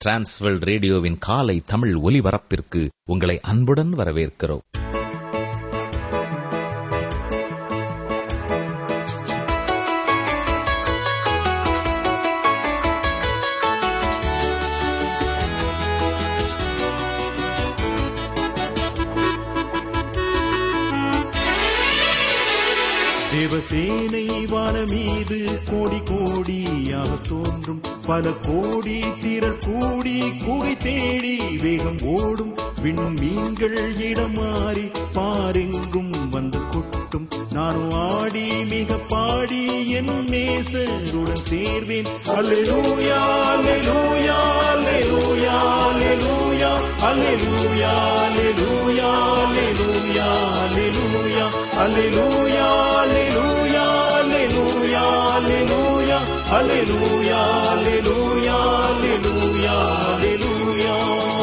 Transworld ரேடியோவின் காலை தமிழ் ஒலிபரப்பிற்கு உங்களை அன்புடன் வரவேற்கிறோம் தேவசேனை வானமீது கோடி கோடியாக தோன்றும் பல கோடி திரள் கூடி கூடி தேடி வேகம் ஓடும் விண்ணும் மீன்கள் இடம் மாறி பாரெங்கும் வந்து கொட்டும் நானும் ஆடி மிக பாடி என் நேசருடன் சேர்வேன் அல்லேலூயா அல்லேலூயா அல்லேலூயா அல்லேலூயா அல்லேலூயா அல்லேலூயா அல்லேலூயா அல்லேலூயா அல்லேலூயா அல்லேலூயா அல்லேலூயா அல்லேலூயா அல்லேலூயா அல்லேலூயா அல்லேலூயா அல்லேலூயா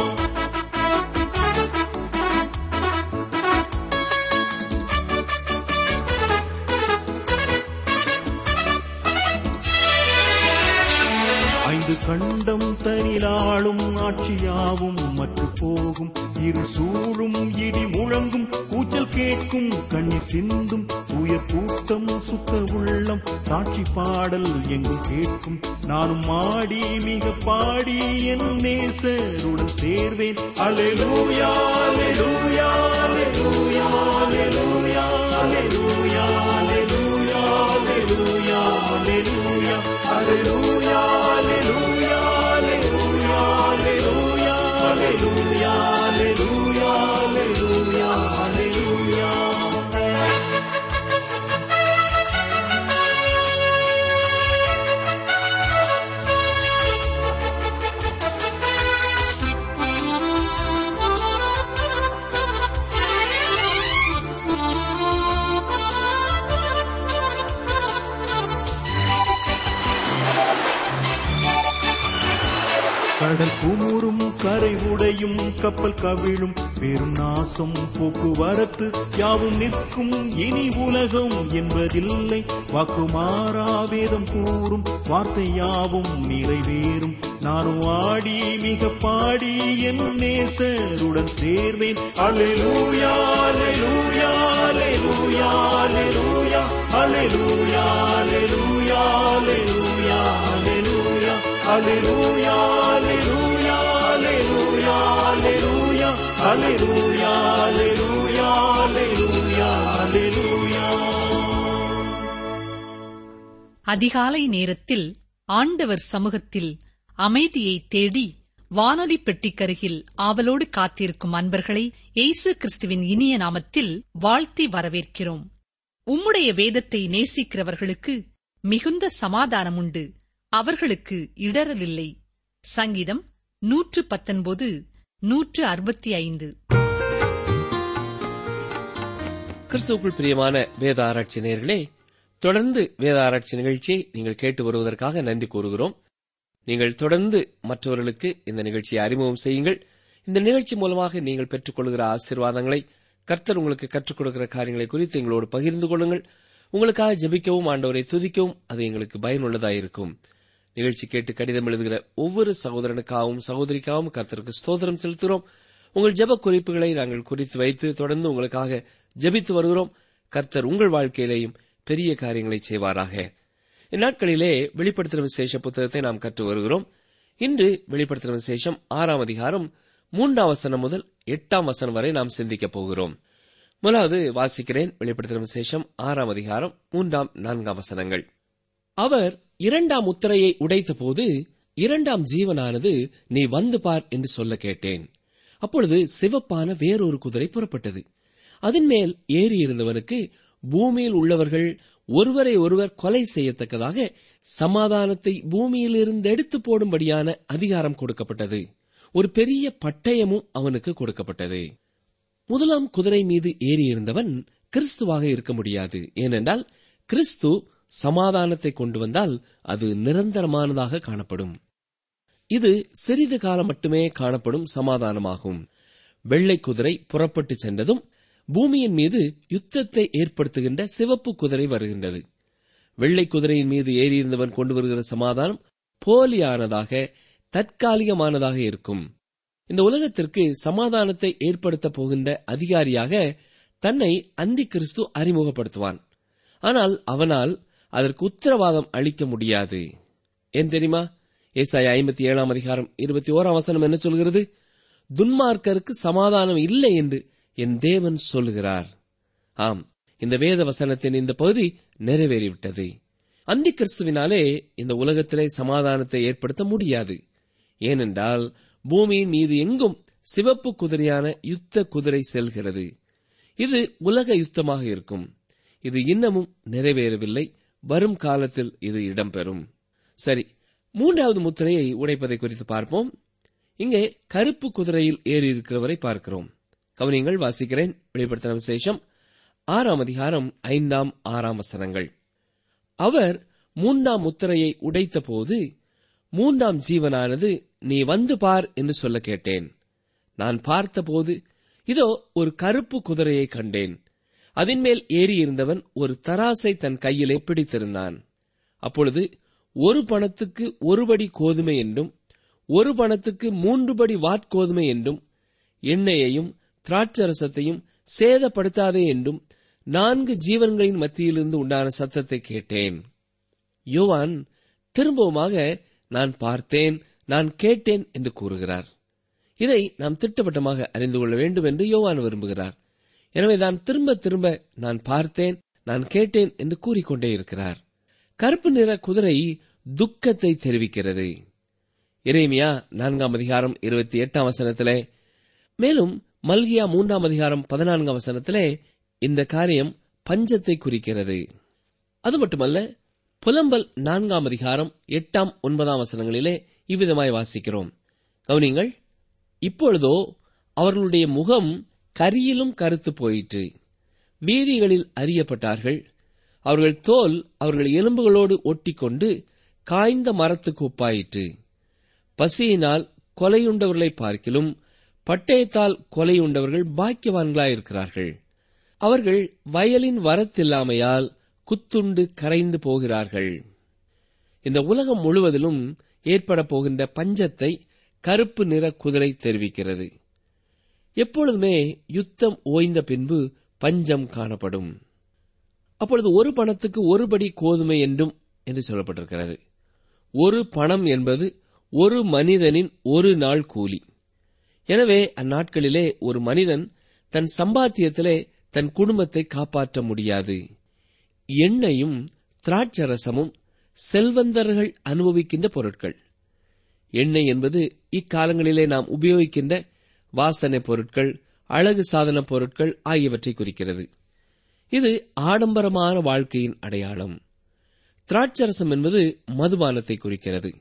ஐந்து கண்டம் தனிலாளும் ஆட்சியாவும் மற்ற போகும் இரு சூழும் இடி முழங்கும் கூச்சல் கேட்கும் கண்ணீர் சிந்தும் உயர் கூட்டம் சுத்த உள்ளம் சாட்சி பாடல் எங்கும் கேட்கும் நானும் மாடி மிக பாடி என் நேசருடன் சேர்வேன் அலையூயா அலையூயா அலையூயா அலையூயா அலையூயா அலையூயா அலையூயா அலையூயா அலையூயா அலையூயா அலையூயா அலையூயா அலையூயா அலையூயா அலையூயா அலையூயா கடல் குமுறும் கரை உடையும் கப்பல் கவிழும் பெரும் நாசம் போக்குவரத்து யாவும் நிற்கும் இனி உலகம் என்பதில்லை வாக்குமாறா வேதம் கூறும் வார்த்தை யாவும் நிறைவேறும் நானும் ஆடி மிக பாடி என் நேசருடன் சேர்வேன் அலையூயா அலையூயா அலையூயா அலையூயா அலையூயா அலையூயா அலையூயா அலையூயா அலையூயா அலையூயா அலையூயா அலையூயா அலையூயா அலையூயா அலையூயா அலையூயா அதிகாலை நேரத்தில் ஆண்டவர் சமூகத்தில் அமைதியை தேடி வானொலி பெட்டிக்கருகில் ஆவலோடு காத்திருக்கும் அன்பர்களை இயேசு கிறிஸ்துவின் இனிய நாமத்தில் வாழ்த்தி வரவேற்கிறோம் உம்முடைய வேதத்தை நேசிக்கிறவர்களுக்கு மிகுந்த சமாதானம் உண்டு அவர்களுக்கு இடரலில்லை சங்கீதம் நூற்று பத்தொன்பது நூற்று அறுபத்தி ஐந்து கிறிஸ்துவுக்குள் பிரியமான வேத ஆராய்ச்சி நேயர்களே தொடர்ந்து வேத ஆராய்ச்சி நிகழ்ச்சியை நீங்கள் கேட்டு வருவதற்காக நன்றி கூறுகிறோம் நீங்கள் தொடர்ந்து மற்றவர்களுக்கு இந்த நிகழ்ச்சியை அறிமுகம் செய்யுங்கள் இந்த நிகழ்ச்சி மூலமாக நீங்கள் பெற்றுக்கொள்கிற ஆசீர்வாதங்களை கர்த்தர் உங்களுக்கு கற்றுக் கொடுக்கிற காரியங்களை குறித்து எங்களோடு பகிர்ந்து கொள்ளுங்கள் உங்களுக்காக ஜெபிக்கவும் ஆண்டவரை துதிக்கவும் அது எங்களுக்கு பயனுள்ளதாயிருக்கும் நிகழ்ச்சி கேட்டு கடிதம் எழுதுகிற ஒவ்வொரு சகோதரனுக்காகவும் சகோதரிக்காகவும் கர்த்தருக்கு ஸ்தோத்திரம் செலுத்துகிறோம் உங்கள் ஜெப குறிப்புகளை நாங்கள் குறித்து வைத்து தொடர்ந்து உங்களுக்காக ஜெபித்து வருகிறோம் கர்த்தர் உங்கள் வாழ்க்கையிலேயும் பெரிய காரியங்களை செய்வாராக இந்நாட்களிலே வெளிப்படுத்தின விசேஷ புத்தகத்தை நாம் கற்று வருகிறோம் இன்று வெளிப்படுத்தின விசேஷம் ஆறாம் அதிகாரம் மூன்றாம் வசனம் முதல் எட்டாம் வசனம் வரை நாம் சிந்திக்கப் போகிறோம் முதலாவது வாசிக்கிறேன் வெளிப்படுத்தின விசேஷம் ஆறாம் அதிகாரம் மூன்றாம் நான்காம் வசனங்கள் அவர் இரண்டாம் முத்திரையை உடைத்தபோது இரண்டாம் ஜீவனானது நீ வந்து பார் என்று சொல்ல கேட்டேன் அப்பொழுது சிவப்பான வேறொரு குதிரை புறப்பட்டது அதன் மேல் ஏறி இருந்தவனுக்கு பூமியில் உள்ளவர்கள் ஒருவரை ஒருவர் கொலை செய்யத்தக்கதாக சமாதானத்தை பூமியில் இருந்து எடுத்து போடும்படியான அதிகாரம் கொடுக்கப்பட்டது ஒரு பெரிய பட்டயமும் அவனுக்கு கொடுக்கப்பட்டது முதலாம் குதிரை மீது ஏறியிருந்தவன் கிறிஸ்துவாக இருக்க முடியாது ஏனென்றால் கிறிஸ்து சமாதானத்தை கொண்டு வந்தால் அது நிரந்தரமானதாக காணப்படும் இது சிறிது காலம் மட்டுமே காணப்படும் சமாதானமாகும் வெள்ளை குதிரை புறப்பட்டு சென்றதும் பூமியின் மீது யுத்தத்தை ஏற்படுத்துகின்ற சிவப்பு குதிரை வருகின்றது வெள்ளை குதிரையின் மீது ஏறியிருந்தவன் கொண்டு வருகிற சமாதானம் போலியானதாக தற்காலிகமானதாக இருக்கும் இந்த உலகத்திற்கு சமாதானத்தை ஏற்படுத்த போகின்ற அதிகாரியாக தன்னை அந்தி கிறிஸ்து அறிமுகப்படுத்துவான் ஆனால் அவனால் அதற்கு உத்தரவாதம் அளிக்க முடியாது ஏன் தெரியுமா ஏசாய ஐம்பத்தி ஏழாம் அதிகாரம் இருபத்தி ஓராம் வசனம் என்ன சொல்கிறது துன்மார்க்கருக்கு சமாதானம் இல்லை என்று என் தேவன் சொல்லுகிறார் ஆம் இந்த வேத வசனத்தின் இந்த பகுதி நிறைவேறிவிட்டது அந்தி கிறிஸ்துவினாலே இந்த உலகத்திலே சமாதானத்தை ஏற்படுத்த முடியாது ஏனென்றால் பூமியின் மீது எங்கும் சிவப்பு குதிரையான யுத்த குதிரை செல்கிறது இது உலக யுத்தமாக இருக்கும் இது இன்னமும் நிறைவேறவில்லை வரும் காலத்தில் இது இடம்பெறும் சரி மூன்றாவது முத்திரையை உடைப்பதை குறித்து பார்ப்போம் இங்கே கருப்பு குதிரையில் ஏறி இருக்கிறவரை பார்க்கிறோம் கவனியங்கள் வாசிக்கிறேன் வெளிப்படுத்தின விசேஷம் ஆறாம் அதிகாரம் ஐந்தாம் ஆறாம் வசனங்கள் அவர் மூன்றாம் முத்திரையை உடைத்தபோது மூன்றாம் ஜீவனானது நீ வந்து பார் என்று சொல்ல கேட்டேன் நான் பார்த்தபோது இதோ ஒரு கருப்பு குதிரையை கண்டேன் அதன் மேல் ஏறியிருந்தவன் ஒரு தராசை தன் கையிலே பிடித்திருந்தான் அப்பொழுது ஒரு பணத்துக்கு ஒருபடி கோதுமை என்றும் ஒரு பணத்துக்கு மூன்று படி வாட்கோதுமை என்றும் எண்ணெயையும் திராட்சரசத்தையும் சேதப்படுத்தாதே என்றும் நான்கு ஜீவன்களின் மத்தியிலிருந்து உண்டான சத்தத்தை கேட்டேன் யோவான் திரும்பவுமாக நான் பார்த்தேன் நான் கேட்டேன் என்று கூறுகிறார் இதை நாம் திட்டவட்டமாக அறிந்து கொள்ள வேண்டும் என்று யோவான் விரும்புகிறார் எனவே தான் திரும்ப திரும்ப நான் பார்த்தேன் நான் கேட்டேன் என்று கூறிக்கொண்டே இருக்கிறார் கருப்பு நிற குதிரை துக்கத்தை தெரிவிக்கிறது இறைமியா நான்காம் அதிகாரம் இருபத்தி எட்டாம் வசனத்திலே மேலும் மல்கியா மூன்றாம் அதிகாரம் பதினான்காம் வசனத்திலே இந்த காரியம் பஞ்சத்தை குறிக்கிறது அது மட்டுமல்ல புலம்பல் நான்காம் அதிகாரம் எட்டாம் ஒன்பதாம் வசனங்களிலே இவ்விதமாய் வாசிக்கிறோம் கவனிங்கள் இப்பொழுதோ அவர்களுடைய முகம் கரியிலும் கருத்து போயிற்று வீதிகளில் அறியப்பட்டார்கள் அவர்கள் தோல் அவர்கள் எலும்புகளோடு ஒட்டிக்கொண்டு காய்ந்த மரத்துக்கு ஒப்பாயிற்று பசியினால் கொலையுண்டவர்களை பார்க்கிலும் பட்டயத்தால் கொலையுண்டவர்கள் பாக்கியவான்களாயிருக்கிறார்கள் அவர்கள் வயலின் வரத்தில்லாமையால் குத்துண்டு கரைந்து போகிறார்கள் இந்த உலகம் முழுவதிலும் ஏற்பட போகின்ற பஞ்சத்தை கருப்பு நிற குதிரை தெரிவிக்கிறது எப்பொழுதுமே யுத்தம் ஓய்ந்த பின்பு பஞ்சம் காணப்படும் அப்பொழுது ஒரு பணத்துக்கு ஒரு படி கோதுமை என்றும் என்று சொல்லப்பட்டிருக்கிறது ஒரு பணம் என்பது ஒரு மனிதனின் ஒரு நாள் கூலி எனவே அந்நாட்களிலே ஒரு மனிதன் தன் சம்பாத்தியத்திலே தன் குடும்பத்தை காப்பாற்ற முடியாது எண்ணெயும் திராட்சரசமும் செல்வந்தர்கள் அனுபவிக்கின்ற பொருட்கள் எண்ணெய் என்பது இக்காலங்களிலே நாம் உபயோகிக்கின்ற வாசனை பொருட்கள் அழகு சாதன பொருட்கள் ஆகியவற்றை குறிக்கிறது இது ஆடம்பரமான வாழ்க்கையின் அடையாளம் திராட்சரசம் என்பது மதுபானத்தை குறிக்கிறது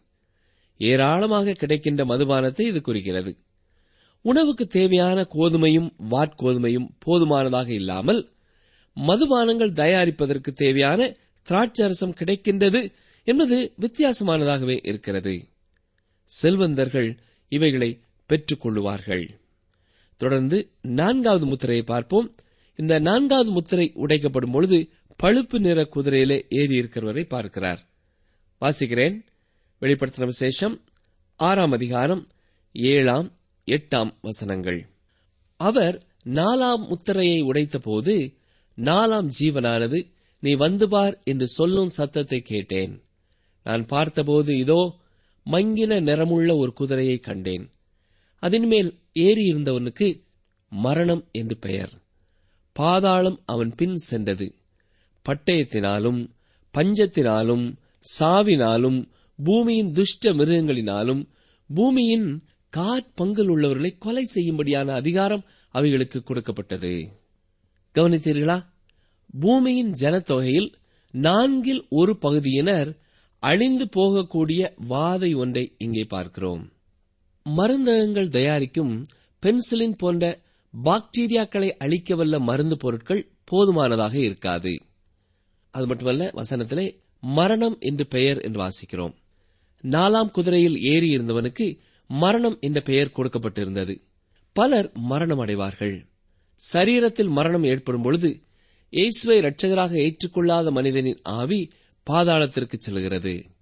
ஏராளமாக கிடைக்கின்ற மதுபானத்தை இது குறிக்கிறது உணவுக்கு தேவையான கோதுமையும் வாட்கோதுமையும் போதுமானதாக இல்லாமல் மதுபானங்கள் தயாரிப்பதற்கு தேவையான திராட்சரசம் கிடைக்கின்றது என்பது வித்தியாசமானதாகவே இருக்கிறது செல்வந்தர்கள் இவைகளை பெற்றுக் கொள்ளுவார்கள் தொடர்ந்து நான்காவது முத்திரையை பார்ப்போம் இந்த நான்காவது முத்திரை உடைக்கப்படும் பொழுது பழுப்பு நிற குதிரையிலே ஏறி இருக்கிறவரை பார்க்கிறார் வாசிக்கிறேன் வெளிப்படுத்தின விசேஷம் ஆறாம் அதிகாரம் ஏழாம் எட்டாம் வசனங்கள் அவர் நாலாம் முத்திரையை உடைத்தபோது நாலாம் ஜீவனானது நீ வந்து பார் என்று சொல்லும் சத்தத்தை கேட்டேன் நான் பார்த்தபோது இதோ மங்கின நிறமுள்ள ஒரு குதிரையை கண்டேன் அதன் மேல் ஏறியிருந்தவனுக்கு மரணம் என்று பெயர் பாதாளம் அவன் பின் சென்றது பட்டயத்தினாலும் பஞ்சத்தினாலும் சாவினாலும் பூமியின் துஷ்ட மிருகங்களினாலும் பூமியின் காற்பங்கில் உள்ளவர்களை கொலை செய்யும்படியான அதிகாரம் அவைகளுக்கு கொடுக்கப்பட்டது கவனித்தீர்களா பூமியின் ஜனத்தொகையில் நான்கில் ஒரு பகுதியினர் அழிந்து போகக்கூடிய வாதை ஒன்றை இங்கே பார்க்கிறோம் மருந்தகங்கள் தயாரிக்கும் பென்சிலின் போன்ற பாக்டீரியாக்களை அழிக்கவல்ல மருந்து பொருட்கள் போதுமானதாக இருக்காது அது மட்டுமல்ல வசனத்திலே மரணம் என்று பெயர் என்று வாசிக்கிறோம் நாலாம் குதிரையில் ஏறி இருந்தவனுக்கு மரணம் என்ற பெயர் கொடுக்கப்பட்டிருந்தது பலர் மரணம் அடைவார்கள் சரீரத்தில் மரணம் ஏற்படும் பொழுது இயேசுவை இரட்சகராக ஏற்றுக்கொள்ளாத மனிதனின் ஆவி பாதாளத்திற்கு செல்கிறது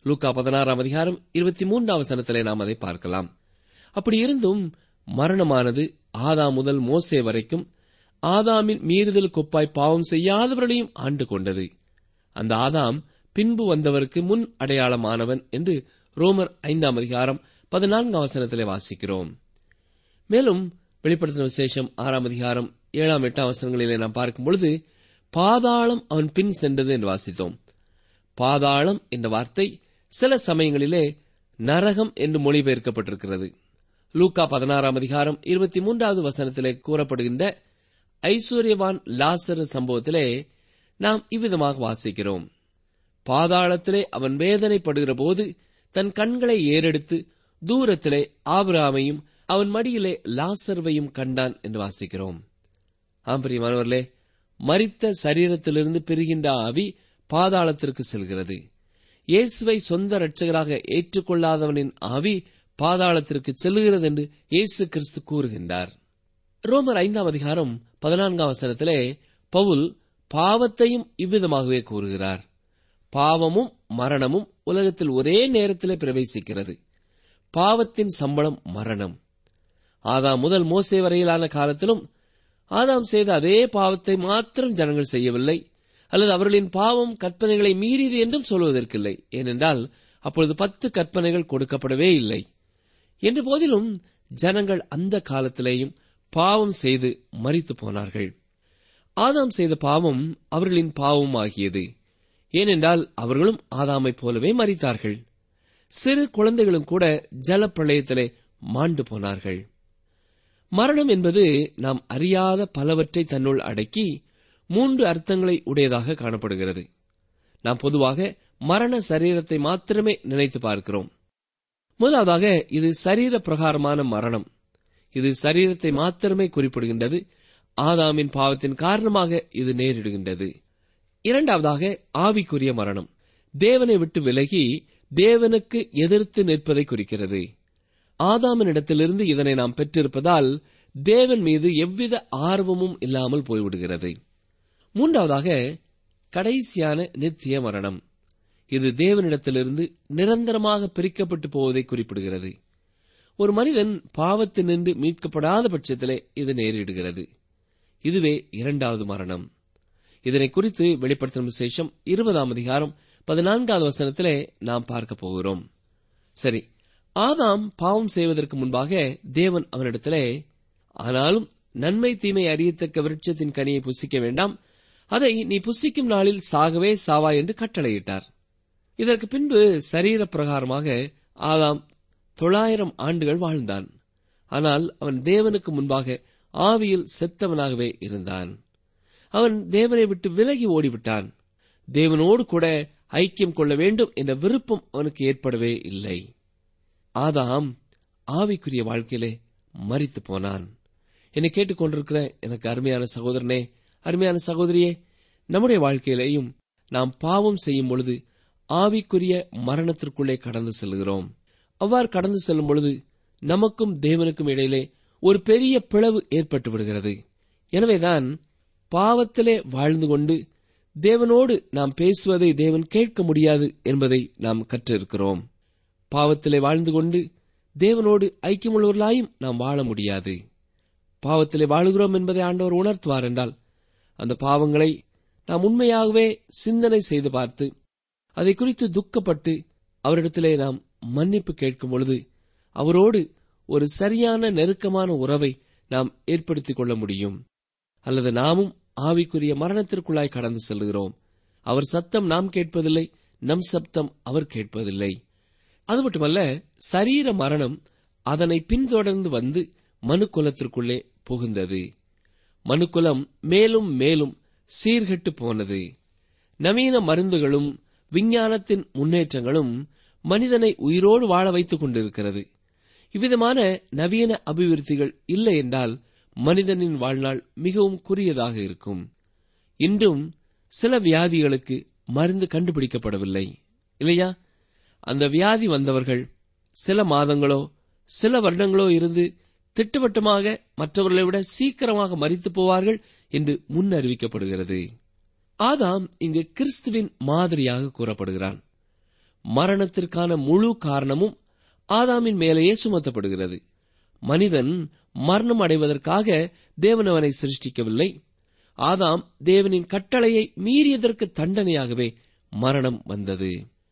லூக்கா பதினாறாம் அதிகாரம் இருபத்தி மூன்றாம் வசனத்திலே நாம் அதை பார்க்கலாம் அப்படி இருந்தும் மரணமானது ஆதாம் முதல் மோசே வரைக்கும் ஆதாமின் மீறுதல் கொப்பாய் பாவம் செய்யாதவர்களையும் ஆண்டு கொண்டது அந்த ஆதாம் பின்பு வந்தவருக்கு முன் அடையாளமானவன் என்று ரோமர் ஐந்தாம் அதிகாரம் பதினான்காம் வசனத்திலே வாசிக்கிறோம் மேலும் வெளிப்படுத்தின விசேஷம் ஆறாம் அதிகாரம் ஏழாம் எட்டாம் வசனங்களிலே நாம் பார்க்கும் பொழுது பாதாளம் அவன் பின் சென்றது என்று வாசித்தோம் பாதாளம் என்ற வார்த்தை சில சமயங்களிலே நரகம் என்று மொழிபெயர்க்கப்பட்டிருக்கிறது லூக்கா பதினாறாம் அதிகாரம் இருபத்தி மூன்றாவது வசனத்திலே கூறப்படுகின்ற ஐஸ்வர்யவான் லாசர் சம்பவத்திலே நாம் இவ்விதமாக வாசிக்கிறோம் பாதாளத்திலே அவன் வேதனைப்படுகிற போது தன் கண்களை ஏறெடுத்து தூரத்திலே ஆபிராமையும் அவன் மடியிலே லாசர்வையும் கண்டான் என்று வாசிக்கிறோம் ஆம்பரியமானவர்களே மரித்த சரீரத்திலிருந்து பெறுகின்ற ஆவி பாதாளத்திற்கு செல்கிறது இயேசுவை சொந்த இரட்சகராக ஏற்றுக்கொள்ளாதவனின் ஆவி பாதாளத்திற்கு செல்லுகிறது என்று இயேசு கிறிஸ்து கூறுகின்றார் ரோமர் ஐந்தாம் அதிகாரம் பதினான்காம் வசனத்திலே பவுல் பாவத்தையும் இவ்விதமாகவே கூறுகிறார் பாவமும் மரணமும் உலகத்தில் ஒரே நேரத்திலே பிரவேசிக்கிறது பாவத்தின் சம்பளம் மரணம் ஆதாம் முதல் மோசே வரையிலான காலத்திலும் ஆதாம் செய்த அதே பாவத்தை மாத்திரம் ஜனங்கள் செய்யவில்லை அல்லது அவர்களின் பாவம் கற்பனைகளை மீறியது என்றும் சொல்வதற்கில்லை ஏனென்றால் அப்பொழுது பத்து கற்பனைகள் கொடுக்கப்படவே இல்லை என்ற போதிலும் ஜனங்கள் அந்த காலத்திலேயும் பாவம் செய்து மறித்து போனார்கள் ஆதாம் செய்த பாவம் அவர்களின் பாவம் ஆகியது ஏனென்றால் அவர்களும் ஆதாமைப் போலவே மறித்தார்கள் சிறு குழந்தைகளும் கூட ஜலப்பிரளயத்திலே மாண்டு போனார்கள் மரணம் என்பது நாம் அறியாத பலவற்றை தன்னுள் அடக்கி மூன்று அர்த்தங்களை உடையதாக காணப்படுகிறது நாம் பொதுவாக மரண சரீரத்தை மாத்திரமே நினைத்து பார்க்கிறோம் முதலாவதாக இது சரீர பிரகாரமான மரணம் இது சரீரத்தை மாத்திரமே குறிப்பிடுகின்றது ஆதாமின் பாவத்தின் காரணமாக இது நேரிடுகின்றது இரண்டாவதாக ஆவிக்குரிய மரணம் தேவனை விட்டு விலகி தேவனுக்கு எதிர்த்து நிற்பதை குறிக்கிறது ஆதாமினிடத்திலிருந்து இதனை நாம் பெற்றிருப்பதால் தேவன் மீது எவ்வித ஆர்வமும் இல்லாமல் போய்விடுகிறது மூன்றாவதாக கடைசியான நித்திய மரணம் இது தேவனிடத்திலிருந்து நிரந்தரமாக பிரிக்கப்பட்டு போவதை குறிப்பிடுகிறது ஒரு மனிதன் பாவத்தினின்று மீட்கப்படாத பட்சத்திலே இது நேரிடுகிறது இதுவே இரண்டாவது மரணம் இதனை குறித்து வெளிப்படுத்தும் விசேஷம் இருபதாம் அதிகாரம் பதினான்காவது வசனத்திலே நாம் பார்க்க போகிறோம் சரி ஆதாம் பாவம் செய்வதற்கு முன்பாக தேவன் அவனிடத்திலே ஆனாலும் நன்மை தீமை அறியத்தக்க விருட்சத்தின் கனியை புசிக்க வேண்டாம் அதை நீ புசிக்கும் நாளில் சாகவே சாவா என்று கட்டளையிட்டார் இதற்கு பின்பு சரீர பிரகாரமாக ஆதாம் தொள்ளாயிரம் ஆண்டுகள் வாழ்ந்தான் ஆனால் அவன் தேவனுக்கு முன்பாக ஆவியில் செத்தவனாகவே இருந்தான் அவன் தேவனை விட்டு விலகி ஓடிவிட்டான் தேவனோடு கூட ஐக்கியம் கொள்ள வேண்டும் என்ற விருப்பம் அவனுக்கு ஏற்படவே இல்லை ஆதாம் ஆவிக்குரிய வாழ்க்கையிலே மறித்து போனான் என்னை கேட்டுக்கொண்டிருக்கிற எனக்கு அருமையான சகோதரனே அருமையான சகோதரியே நம்முடைய வாழ்க்கையிலேயும் நாம் பாவம் செய்யும் பொழுது ஆவிக்குரிய மரணத்திற்குள்ளே கடந்து செல்கிறோம் அவ்வாறு கடந்து செல்லும் பொழுது நமக்கும் தேவனுக்கும் இடையிலே ஒரு பெரிய பிளவு ஏற்பட்டு விடுகிறது எனவேதான் பாவத்திலே வாழ்ந்து கொண்டு தேவனோடு நாம் பேசுவதை தேவன் கேட்க முடியாது என்பதை நாம் கற்றிருக்கிறோம் பாவத்திலே வாழ்ந்து கொண்டு தேவனோடு ஐக்கியமுள்ளவர்களாயும் நாம் வாழ முடியாது பாவத்திலே வாழுகிறோம் என்பதை ஆண்டவர் உணர்த்துவார் என்றால் அந்த பாவங்களை நாம் உண்மையாகவே சிந்தனை செய்து பார்த்து அதை குறித்து துக்கப்பட்டு அவரிடத்திலே நாம் மன்னிப்பு கேட்கும் பொழுது அவரோடு ஒரு சரியான நெருக்கமான உறவை நாம் ஏற்படுத்திக் கொள்ள முடியும் அல்லது நாமும் ஆவிக்குரிய மரணத்திற்குள்ளாய் கடந்து செல்கிறோம் அவர் சத்தம் நாம் கேட்பதில்லை நம் சப்தம் அவர் கேட்பதில்லை அது மட்டுமல்ல சரீர மரணம் அதனை பின்தொடர்ந்து வந்து மனுக்குலத்திற்குள்ளே புகுந்தது மனுக்குலம் மேலும் மேலும் சீர்கெட்டு போனது நவீன மருந்துகளும் விஞ்ஞானத்தின் முன்னேற்றங்களும் மனிதனை உயிரோடு வாழ வைத்துக் கொண்டிருக்கிறது இவ்விதமான நவீன அபிவிருத்திகள் இல்லை என்றால் மனிதனின் வாழ்நாள் மிகவும் குறுகியதாக இருக்கும் இன்றும் சில வியாதிகளுக்கு மருந்து கண்டுபிடிக்கப்படவில்லை இல்லையா அந்த வியாதி வந்தவர்கள் சில மாதங்களோ சில வருடங்களோ இருந்து திட்டவட்டமாக மற்றவர்களை விட சீக்கிரமாக மறித்து போவார்கள் என்று முன் அறிவிக்கப்படுகிறது ஆதாம் இங்கு கிறிஸ்துவின் மாதிரியாக கூறப்படுகிறான் மரணத்திற்கான முழு காரணமும் ஆதாமின் மேலேயே சுமத்தப்படுகிறது மனிதன் மரணம் அடைவதற்காக தேவன் அவனை சிருஷ்டிக்கவில்லை ஆதாம் தேவனின் கட்டளையை மீறியதற்கு தண்டனையாகவே மரணம் வந்தது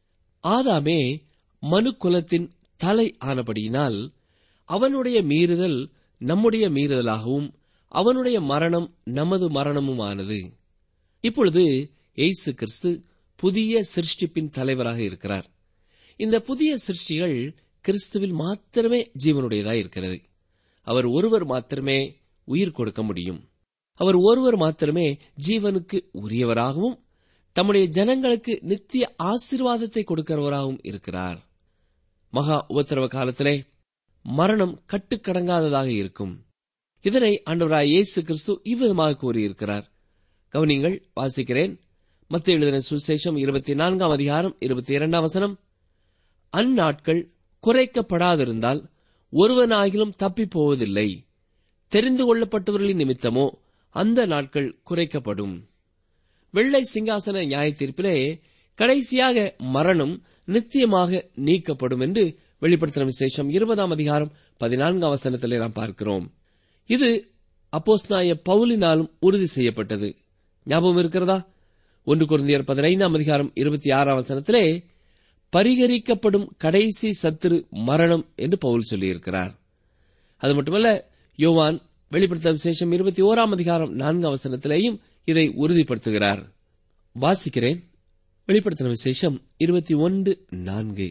ஆதாமே மனு குலத்தின் தலை ஆனபடியினால் அவனுடைய மீறுதல் நம்முடைய மீறுதலாகவும் அவனுடைய மரணம் நமது மரணமுமானது இப்பொழுது இயேசு கிறிஸ்து புதிய சிருஷ்டிப்பின் தலைவராக இருக்கிறார் இந்த புதிய சிருஷ்டிகள் கிறிஸ்துவில் மாத்திரமே ஜீவனுடையதாய் இருக்கிறது அவர் ஒருவர் மாத்திரமே உயிர் கொடுக்க முடியும் அவர் ஒருவர் மாத்திரமே ஜீவனுக்கு உரியவராகவும் தம்முடைய ஜனங்களுக்கு நித்திய ஆசீர்வாதத்தை கொடுக்கிறவராகவும் இருக்கிறார் மகா உபத்திரவ காலத்திலே மரணம் கட்டுக்கடங்காததாக இருக்கும் இதனை ஆண்டவராய் இயேசு கிறிஸ்து இவ்விதமாக கூறியிருக்கிறார் கவனிங்கள் வாசிக்கிறேன் மத்திய எழுதின சுசேஷம் இருபத்தி நான்காம் அதிகாரம் இருபத்தி இரண்டாம் வசனம் அந்நாட்கள் குறைக்கப்படாதிருந்தால் ஒருவனாகிலும் தப்பிப் போவதில்லை தெரிந்து கொள்ளப்பட்டவர்களின் நிமித்தமோ அந்த நாட்கள் குறைக்கப்படும் வெள்ளை சிங்காசன நியாய தீர்ப்பிலே கடைசியாக மரணம் நித்தியமாக நீக்கப்படும் என்று வெளிப்படுத்தின விசேஷம் இருபதாம் அதிகாரம் பதினான்காம் வசனத்திலே நாம் பார்க்கிறோம் இது அப்போஸ்நாய பவுலினாலும் உறுதி செய்யப்பட்டது ஞாபகம் இருக்கிறதா ஒன்று குருந்தியர் பதினைந்தாம் அதிகாரம் இருபத்தி ஆறாம் வசனத்திலே பரிகரிக்கப்படும் கடைசி சத்துரு மரணம் என்று பவுல் சொல்லியிருக்கிறார் அது மட்டுமல்ல யோவான் வெளிப்படுத்த விசேஷம் இருபத்தி ஓராம் அதிகாரம் நான்காம் வசனத்திலேயும் இதை உறுதிப்படுத்துகிறார் வாசிக்கிறேன் வெளிப்படுத்தின விசேஷம் இருபத்தி ஒன்று நான்கு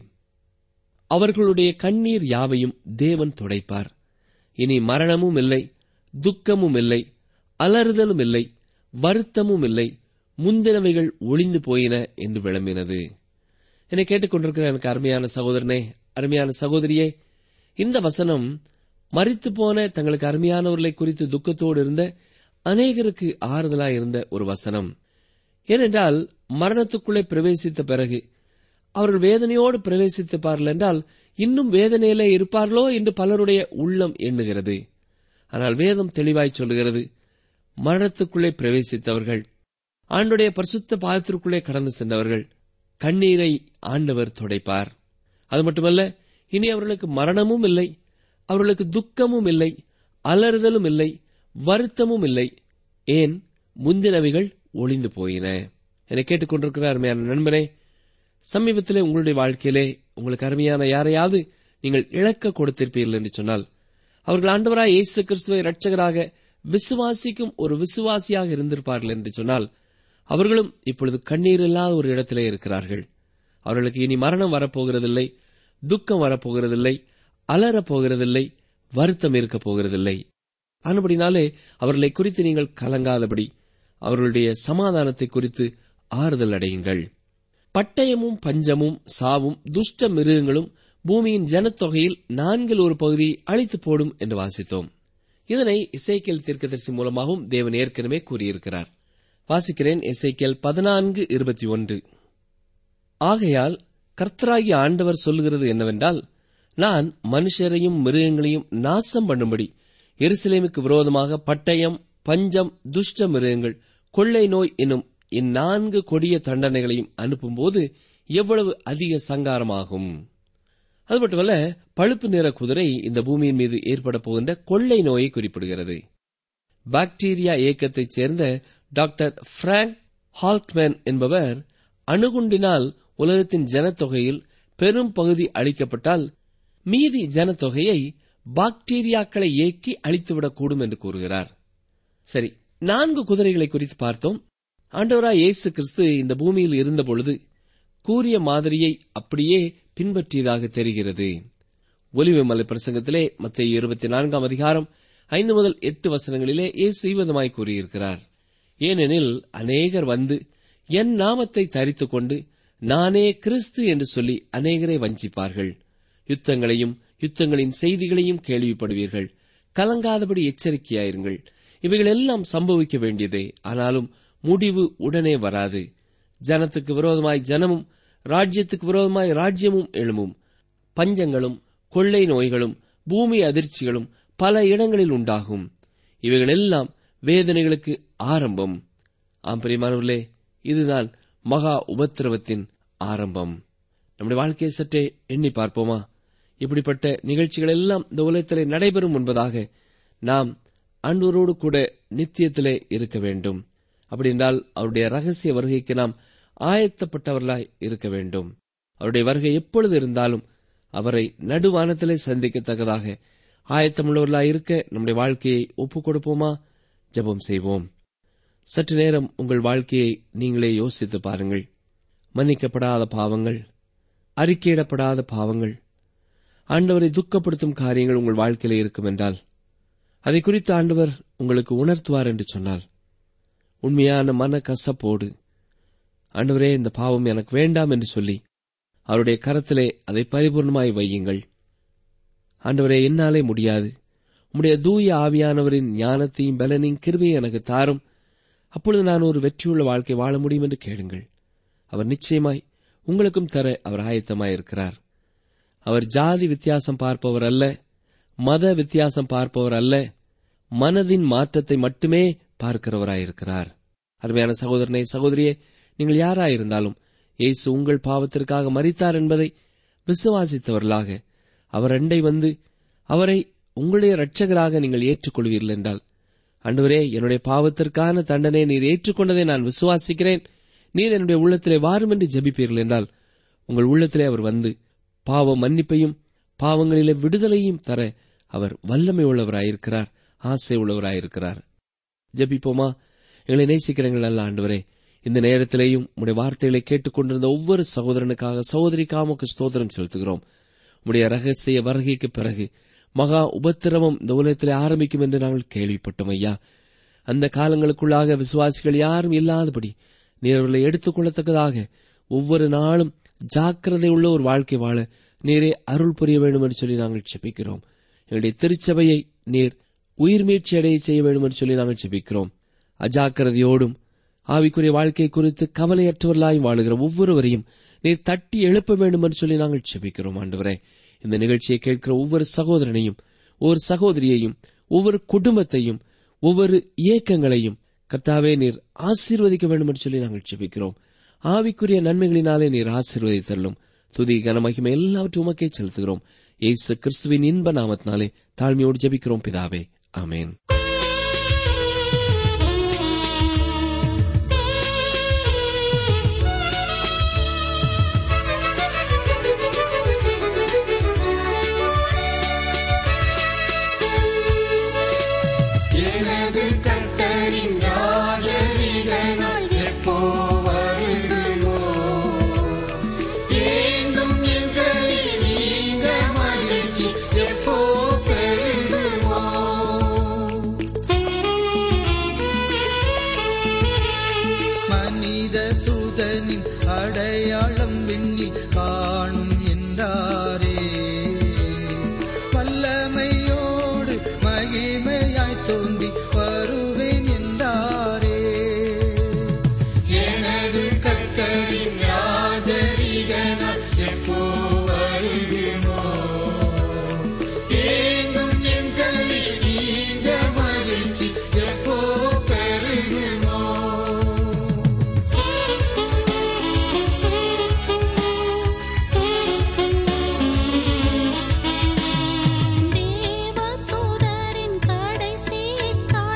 அவர்களுடைய கண்ணீர் யாவையும் தேவன் துடைப்பார் இனி மரணமும் இல்லை துக்கமும் இல்லை அலறுதலும் இல்லை வருத்தமும் இல்லை முந்தினவைகள் ஒளிந்து போயின என்று விளம்பினது என்னை கேட்டுக்கொண்டிருக்கிற எனக்கு அருமையான சகோதரனே அருமையான சகோதரியே இந்த வசனம் மறித்து போன தங்களுக்கு அருமையானவர்களை குறித்து துக்கத்தோடு இருந்த அநேகருக்கு ஆறுதலாய் இருந்த ஒரு வசனம் ஏனென்றால் மரணத்துக்குள்ளே பிரவேசித்த பிறகு அவர்கள் வேதனையோடு பிரவேசித்திருப்பார்கள் என்றால் இன்னும் வேதனையிலே இருப்பார்களோ என்று பலருடைய உள்ளம் எண்ணுகிறது ஆனால் வேதம் தெளிவாய் சொல்லுகிறது மரணத்துக்குள்ளே பிரவேசித்தவர்கள் ஆண்டுடைய பரிசுத்த பாதத்திற்குள்ளே கடந்து சென்றவர்கள் கண்ணீரை ஆண்டவர் துடைப்பார் அது மட்டுமல்ல இனி அவர்களுக்கு மரணமும் இல்லை அவர்களுக்கு துக்கமும் இல்லை அலறுதலும் இல்லை வருத்தமும் இல்லை ஏன் முந்தினவைகள் ஒளிந்து போயின என்னை கேட்டுக்கொண்டிருக்கிற அருமையான நண்பனே சமீபத்திலே உங்களுடைய வாழ்க்கையிலே உங்களுக்கு அருமையான யாரையாவது நீங்கள் இழக்க கொடுத்திருப்பீர்கள் என்று சொன்னால் அவர்கள் ஆண்டவராய் இயேசு கிறிஸ்துவை இரட்சகராக விசுவாசிக்கும் ஒரு விசுவாசியாக இருந்திருப்பார்கள் என்று சொன்னால் அவர்களும் இப்பொழுது கண்ணீர் இல்லாத ஒரு இடத்திலே இருக்கிறார்கள் அவர்களுக்கு இனி மரணம் வரப்போகிறதில்லை துக்கம் வரப்போகிறதில்லை அலறப் போகிறதில்லை வருத்தம் இருக்கப் போகிறதில்லை ஆனபடினாலே அவர்களை குறித்து நீங்கள் கலங்காதபடி அவர்களுடைய சமாதானத்தை குறித்து ஆறுதல் அடையுங்கள் பட்டயமும் பஞ்சமும் சாவும் துஷ்ட மிருகங்களும் பூமியின் ஜனத்தொகையில் நான்கில் ஒரு பகுதியை அழித்து போடும் என்று வாசித்தோம் இதனை இசைக்கேல் தீர்க்கதரிசி மூலமாகவும் தேவன் ஏற்கனவே கூறியிருக்கிறார் வாசிக்கிறேன் இசைக்கேல் பதினான்கு இருபத்தி ஒன்று ஆகையால் கர்த்தராகிய ஆண்டவர் சொல்லுகிறது என்னவென்றால் நான் மனுஷரையும் மிருகங்களையும் நாசம் பண்ணும்படி எருசலேமுக்கு விரோதமாக பட்டயம் பஞ்சம் துஷ்ட மிருகங்கள் கொள்ளை நோய் என்னும் இந்நான்கு கொடிய தண்டனைகளையும் அனுப்பும்போது எவ்வளவு அதிக சங்காரமாகும் அது மட்டுமல்ல பழுப்பு நிற குதிரை இந்த பூமியின் மீது ஏற்பட போகின்ற கொள்ளை நோயை குறிப்பிடுகிறது பாக்டீரியா இயக்கத்தைச் சேர்ந்த டாக்டர் பிராங்க் ஹால்ட்மேன் என்பவர் அணுகுண்டினால் உலகத்தின் ஜனத்தொகையில் பெரும் பகுதி அளிக்கப்பட்டால் மீதி ஜனத்தொகையை பாக்டீரியாக்களை இயக்கி அழித்துவிடக்கூடும் என்று கூறுகிறார் சரி நான்கு குதிரைகளை குறித்து பார்த்தோம் ஆண்டவராய் இயேசு கிறிஸ்து இந்த பூமியில் இருந்தபொழுது கூறிய மாதிரியை அப்படியே பின்பற்றியதாக தெரிகிறது ஒலிவு மலை பிரசங்கத்திலே மத்திய இருபத்தி நான்காம் அதிகாரம் ஐந்து முதல் எட்டு வசனங்களிலே இயேசு செய்வதுமாய் கூறியிருக்கிறார் ஏனெனில் அநேகர் வந்து என் நாமத்தை தரித்துக் கொண்டு நானே கிறிஸ்து என்று சொல்லி அநேகரை வஞ்சிப்பார்கள் யுத்தங்களையும் யுத்தங்களின் செய்திகளையும் கேள்விப்படுவீர்கள் கலங்காதபடி எச்சரிக்கையாயிருங்கள் இவைகள் எல்லாம் சம்பவிக்க வேண்டியதே ஆனாலும் முடிவு உடனே வராது ஜனத்துக்கு விரோதமாய் ஜனமும் ராஜ்யத்துக்கு விரோதமாய் ராஜ்யமும் எழுமும் பஞ்சங்களும் கொள்ளை நோய்களும் பூமி அதிர்ச்சிகளும் பல இடங்களில் உண்டாகும் இவைகள் எல்லாம் வேதனைகளுக்கு ஆரம்பம் ஆம் பிரியமானவர்களே இதுதான் மகா உபத்திரவத்தின் ஆரம்பம் நம்முடைய வாழ்க்கையை சற்றே எண்ணி பார்ப்போமா இப்படிப்பட்ட நிகழ்ச்சிகள் எல்லாம் இந்த உலகத்திலே நடைபெறும் என்பதாக நாம் ஆண்டவரோடு கூட நித்தியத்திலே இருக்க வேண்டும் அப்படி என்றால் அவருடைய ரகசிய வருகைக்கு நாம் ஆயத்தப்பட்டவர்களாய் இருக்க வேண்டும் அவருடைய வருகை எப்பொழுது இருந்தாலும் அவரை நடுவானத்திலே சந்திக்கத்தக்கதாக ஆயத்தமுள்ளவர்களாய் இருக்க நம்முடைய வாழ்க்கையை ஒப்புக் கொடுப்போமா ஜெபம் செய்வோம் சற்று நேரம் உங்கள் வாழ்க்கையை நீங்களே யோசித்து பாருங்கள் மன்னிக்கப்படாத பாவங்கள் அறிக்கையிடப்படாத பாவங்கள் ஆண்டவரை துக்கப்படுத்தும் காரியங்கள் உங்கள் வாழ்க்கையிலே இருக்கும் என்றால் அதை குறித்து ஆண்டவர் உங்களுக்கு உணர்த்துவார் என்று சொன்னால் உண்மையான மன கசப்போடு ஆண்டவரே இந்த பாவம் எனக்கு வேண்டாம் என்று சொல்லி அவருடைய கரத்திலே அதை பரிபூர்ணமாய் வையுங்கள் ஆண்டவரே என்னாலே முடியாது உம்முடைய தூய ஆவியானவரின் ஞானத்தையும் பலனையும் கிருபையை எனக்கு தாரும் அப்பொழுது நான் ஒரு வெற்றியுள்ள வாழ்க்கை வாழ முடியும் என்று கேளுங்கள் அவர் நிச்சயமாய் உங்களுக்கும் தர அவர் ஆயத்தமாயிருக்கிறார் அவர் ஜாதி வித்தியாசம் பார்ப்பவர் அல்ல மத வித்தியாசம் பார்ப்பவர் அல்ல மனதின் மாற்றத்தை மட்டுமே பார்க்கிறவராயிருக்கிறார் அருமையான சகோதரனே சகோதரியே நீங்கள் யாராயிருந்தாலும் இயேசு உங்கள் பாவத்திற்காக மறித்தார் என்பதை விசுவாசித்தவர்களாக அவர் அண்டை வந்து அவரை உங்களுடைய இரட்சகராக நீங்கள் ஏற்றுக்கொள்வீர்கள் என்றால் அன்றுவரே என்னுடைய பாவத்திற்கான தண்டனை நீர் ஏற்றுக்கொண்டதை நான் விசுவாசிக்கிறேன் நீர் என்னுடைய உள்ளத்திலே வாரும் என்று ஜெபிப்பீர்கள் என்றால் உங்கள் உள்ளத்திலே அவர் வந்து பாவ மன்னிப்பையும் பாவங்களிலே விடுதலையும் தர அவர் வல்லமை உள்ளவராயிருக்கிறார் ஆசை உள்ளவராயிருக்கிறார் ஜெபிப்போமா எங்களை நேசிக்கிறீர்கள் அல்ல ஆண்டவரே இந்த நேரத்திலேயும் உடைய வார்த்தைகளை கேட்டுக்கொண்டிருந்த ஒவ்வொரு சகோதரனுக்காக சகோதரிக்காமக்கு ஸ்தோத்திரம் செலுத்துகிறோம் உடைய ரகசிய வருகைக்கு பிறகு மகா உபத்திரவம் இந்த உலகத்திலே ஆரம்பிக்கும் என்று நாங்கள் கேள்விப்பட்டோம் ஐயா அந்த காலங்களுக்குள்ளாக விசுவாசிகள் யாரும் இல்லாதபடி நீர் அவர்களை எடுத்துக் கொள்ளத்தக்கதாக ஒவ்வொரு நாளும் ஜாக்கிரதை உள்ள ஒரு வாழ்க்கை வாழ நீரே அருள் புரிய வேண்டும் என்று சொல்லி நாங்கள் செபிக்கிறோம் எங்களுடைய திருச்சபையை நீர் உயிர் மீட்சி அடைய செய்ய வேண்டும் என்று சொல்லி நாங்கள் செபிக்கிறோம் அஜாக்கிரதையோடும் ஆவிக்குரிய வாழ்க்கை குறித்து கவலையற்றவர்களாய் வாழுகிற ஒவ்வொருவரையும் நீர் தட்டி எழுப்ப வேண்டும் என்று சொல்லி நாங்கள் செபிக்கிறோம் ஆண்டவரே இந்த நிகழ்ச்சியை கேட்கிற ஒவ்வொரு சகோதரனையும் ஒவ்வொரு சகோதரியையும் ஒவ்வொரு குடும்பத்தையும் ஒவ்வொரு இயக்கங்களையும் கர்த்தாவே நீர் ஆசீர்வதிக்க வேண்டும் என்று சொல்லி நாங்கள் செபிக்கிறோம் ஆவிக்குரிய நன்மைகளினாலே நீர் ஆசீர்வதித்தள்ளும் துதி கனமகிமை எல்லாவற்றும் உமக்கே செலுத்துகிறோம் ஏசு கிறிஸ்துவின் இன்ப நாமத்தினாலே தாழ்மையோடு ஜெபிக்கிறோம் பிதாவே ஆமேன் எனது கர்த்தரின் ராஜரீக நாள் எப்போ வருகிறோ ஏங்கும் எங்களில் நீங்க மகிழ்ச்சி எப்போ பெருகுமோ மனித தூதனின் அடையாளம் விண்ணில் காணும் என்றாரே வல்லமையோடு மகிமையாய் தோன்றி வருவேன் என்றாரே எனது கர்த்தரின் ராஜரீக நாள் எப்போ வருகிறோ ஏங்கும் எங்களில் நீங்க மகிழ்ச்சி எப்போ பெருகுமோ தேவதூதரின் கடைசி காலம்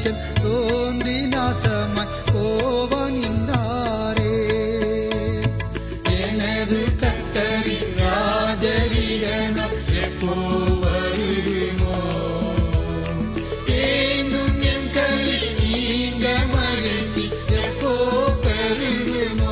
ஈசன் தோன்றி நாசமாய் போவான் என்றாரே எனது கத்தரி ராஜரீகனம் எப்போ வருமோ தேங்கும் என் களி நீங்க மகிழ்ச்சி எப்போ பெருகுமோ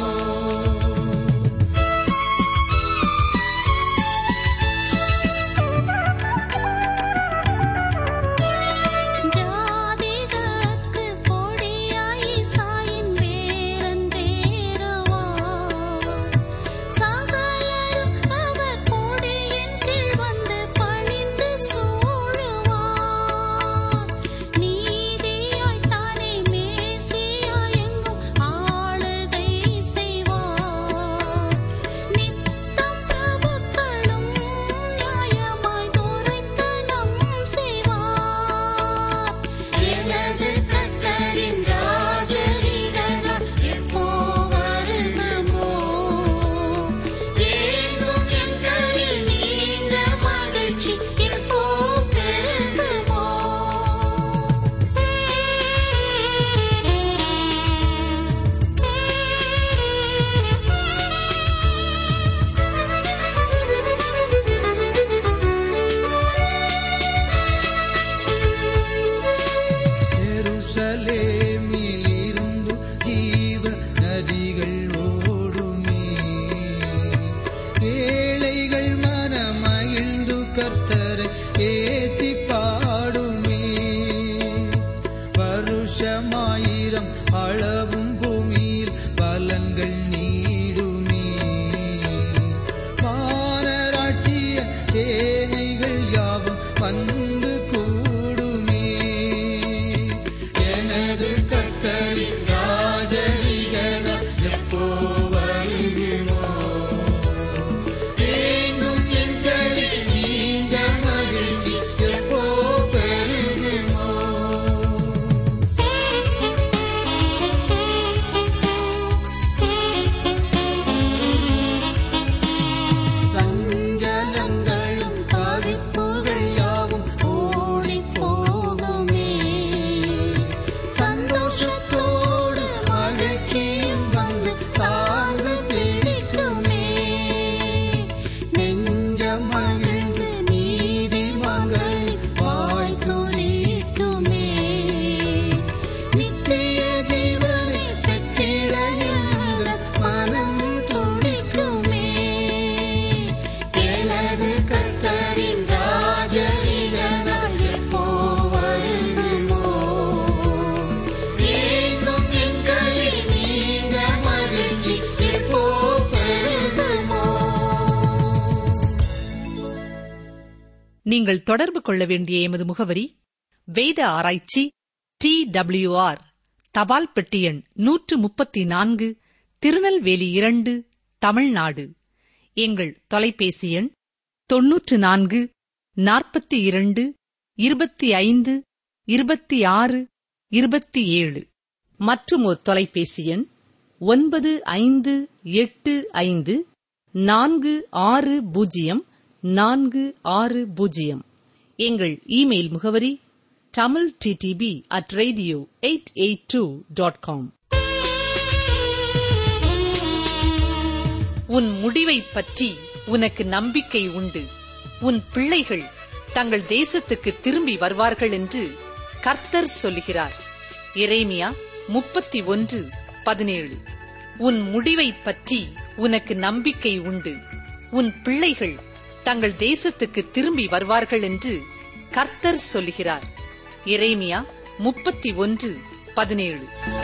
ஜாதிகற்கு கொடியாய் சாயின் வேரந்தேறுவார் சகலரும் அவர் கொடியின் கீழ் வந்து பணிந்து சூழுவார் நீதியாய் தானே மேசியாய் எங்கும் ஆளுகை செய்வார் நித்தம் பிரபுக்களும் நியாயமாய் துரைத்தனம் செய்வார் எனது கத்தரின் ராஜரீகனால் எப்போ வருகுமோ தேங்கும் எங்களில் நீங்க மகிழ்ச்சி எப்போ பெருகுமோ எருசலேமில் இருந்து ஜீவ நதிகள் ஓடுமே ஏழைகள் மனமகிழ்ந்து கர்த்தரை ஏத்தி பாடுமே வருஷமாயிரம் அளவும் பூமியில் பலன்கள் நீடுமே வானராட்சிய சேனைகள் யாவும் வந்து கூடுமே எனது கத்தரி ராஜரிகனம் எப்போ வருகுமோ தேங்கும் எங்களில் நீங்க மகிழ்ச்சி எப்போ பெருகுமோ சஞ்சலங்களும் தவிப்புகள் யாவும் ஓடிப் போகுமே சந்தோஷத்தோடு மகிழ்ச்சியும் வந்து சார்ந்து பிடிக்குமே நெஞ்சம் மகிழ்ந்து நீதி மகளின் வாய் துணிக்குமே நித்திய ஜீவனை பெற்றிட என்ற மனம் துடிக்குமே எனது கத்தரின் ராஜரீகனால் எப்போ வருகுமோ எங்கும் எங்களில் நீங்க மகிழ்ச்சி எப்போ பெருகுமோ நீங்கள் தொடர்பு கொள்ள வேண்டிய எமது முகவரி வேத ஆராய்ச்சி டி ஆர் தபால் பெட்டி எண் நூற்று முப்பத்தி நான்கு திருநெல்வேலி இரண்டு தமிழ்நாடு எங்கள் தொலைபேசி எண் தொன்னூற்று நான்கு நாற்பத்தி இரண்டு இருபத்தி ஐந்து இருபத்தி ஆறு இருபத்தி ஏழு மற்றும் ஒரு தொலைபேசி எண் ஒன்பது ஐந்து எட்டு ஐந்து நான்கு ஆறு பூஜ்ஜியம் நான்கு ஆறு பூஜ்ஜியம் எங்கள் இமெயில் முகவரி Tamil DTP at radio eight eight two dot com உன் முடிவைப் பற்றி உனக்கு நம்பிக்கை உண்டு உன் பிள்ளைகள் தங்கள் தேசத்துக்கு திரும்பி வருவார்கள் என்று கர்த்தர் சொல்லுகிறார் எரேமியா முப்பத்தி ஒன்று பதினேழு உன் முடிவைப் பற்றி உனக்கு நம்பிக்கை உண்டு உன் பிள்ளைகள் தங்கள் தேசத்துக்கு திரும்பி வருவார்கள் என்று கர்த்தர் சொல்லுகிறார் எரேமியா முப்பத்தி ஒன்று பதினேழு